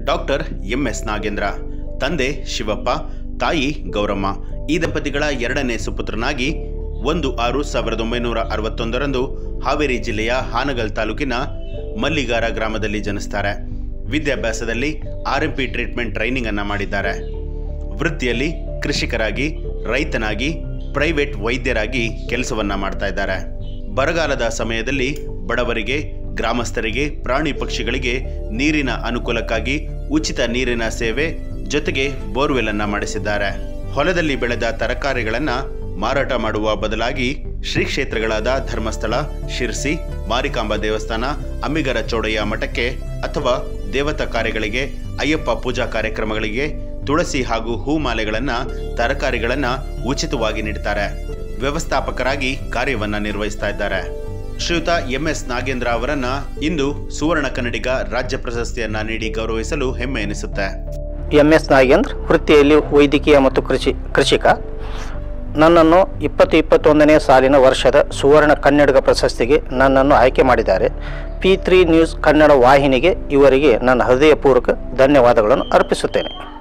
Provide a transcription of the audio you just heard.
doctor MS Nagendra ತಂದೆ ಶಿವಪ್ಪ ತಾಯಿ ಗೌರಮ್ಮ ಈ ದಂಪತಿಗಳ ಎರಡನೇ ಸುಪುತ್ರನಾಗಿ ಒಂದು ಆರು ಸಾವಿರದ ಒಂಬೈನೂರ ಅರವತ್ತೊಂದರಂದು ಹಾವೇರಿ ಜಿಲ್ಲೆಯ ಹಾನಗಲ್ ತಾಲೂಕಿನ ಮಲ್ಲಿಗಾರ ಗ್ರಾಮದಲ್ಲಿ ಜನಿಸ್ತಾರೆ ವಿದ್ಯಾಭ್ಯಾಸದಲ್ಲಿ ಆರ್ಎಂಪಿ ಟ್ರೀಟ್ಮೆಂಟ್ ಟ್ರೈನಿಂಗ್ ಅನ್ನ ಮಾಡಿದ್ದಾರೆ ವೃತ್ತಿಯಲ್ಲಿ ಕೃಷಿಕರಾಗಿ ರೈತನಾಗಿ ಪ್ರೈವೇಟ್ ವೈದ್ಯರಾಗಿ ಕೆಲಸವನ್ನ ಮಾಡ್ತಾ ಇದ್ದಾರೆ ಬರಗಾಲದ ಸಮಯದಲ್ಲಿ ಬಡವರಿಗೆ ಗ್ರಾಮಸ್ಥರಿಗೆ ಪ್ರಾಣಿ ಪಕ್ಷಿಗಳಿಗೆ ನೀರಿನ ಅನುಕೂಲಕ್ಕಾಗಿ ಉಚಿತ ನೀರಿನ ಸೇವೆ ಜೊತೆಗೆ ಬೋರ್ವೆಲ್ ಅನ್ನ ಮಾಡಿಸಿದ್ದಾರೆ ಹೊಲದಲ್ಲಿ ಬೆಳೆದ ತರಕಾರಿಗಳನ್ನ ಮಾರಾಟ ಮಾಡುವ ಬದಲಾಗಿ ಶ್ರೀ ಕ್ಷೇತ್ರಗಳಾದ ಧರ್ಮಸ್ಥಳ ಶಿರ್ಸಿ ಮಾರಿಕಾಂಬಾ ದೇವಸ್ಥಾನ ಅಮ್ಮಿಗರ ಚೌಡಯ್ಯ ಮಠಕ್ಕೆ ಅಥವಾ ದೇವತಾ ಕಾರ್ಯಗಳಿಗೆ ಅಯ್ಯಪ್ಪ ಪೂಜಾ ಕಾರ್ಯಕ್ರಮಗಳಿಗೆ ತುಳಸಿ ಹಾಗೂ ಹೂಮಾಲೆಗಳನ್ನ ತರಕಾರಿಗಳನ್ನ ಉಚಿತವಾಗಿ ನೀಡ್ತಾರೆ ವ್ಯವಸ್ಥಾಪಕರಾಗಿ ಕಾರ್ಯವನ್ನ ನಿರ್ವಹಿಸ್ತಾ ಇದ್ದಾರೆ ಶ್ರೀಯುತ ಎಂಎಸ್ ನಾಗೇಂದ್ರ ಅವರನ್ನ ಇಂದು ಸುವರ್ಣ ಕನ್ನಡಿಗ ರಾಜ್ಯ ಪ್ರಶಸ್ತಿಯನ್ನ ನೀಡಿ ಗೌರವಿಸಲು ಹೆಮ್ಮೆ ಎನಿಸುತ್ತೆ ಎಂ ಎಸ್ ನಾಗೇಂದ್ರ ವೃತ್ತಿಯಲ್ಲಿ ವೈದ್ಯಕೀಯ ಮತ್ತು ಕೃಷಿ ಕೃಷಿಕ ನನ್ನನ್ನು ಇಪ್ಪತ್ತು ಇಪ್ಪತ್ತೊಂದನೇ ಸಾಲಿನ ವರ್ಷದ ಸುವರ್ಣ ಕನ್ನಡಿಗ ಪ್ರಶಸ್ತಿಗೆ ನನ್ನನ್ನು ಆಯ್ಕೆ ಮಾಡಿದ್ದಾರೆ ಪಿ ತ್ರೀ ನ್ಯೂಸ್ ಕನ್ನಡ ವಾಹಿನಿಗೆ ಇವರಿಗೆ ನನ್ನ ಹೃದಯಪೂರ್ವಕ ಧನ್ಯವಾದಗಳನ್ನು ಅರ್ಪಿಸುತ್ತೇನೆ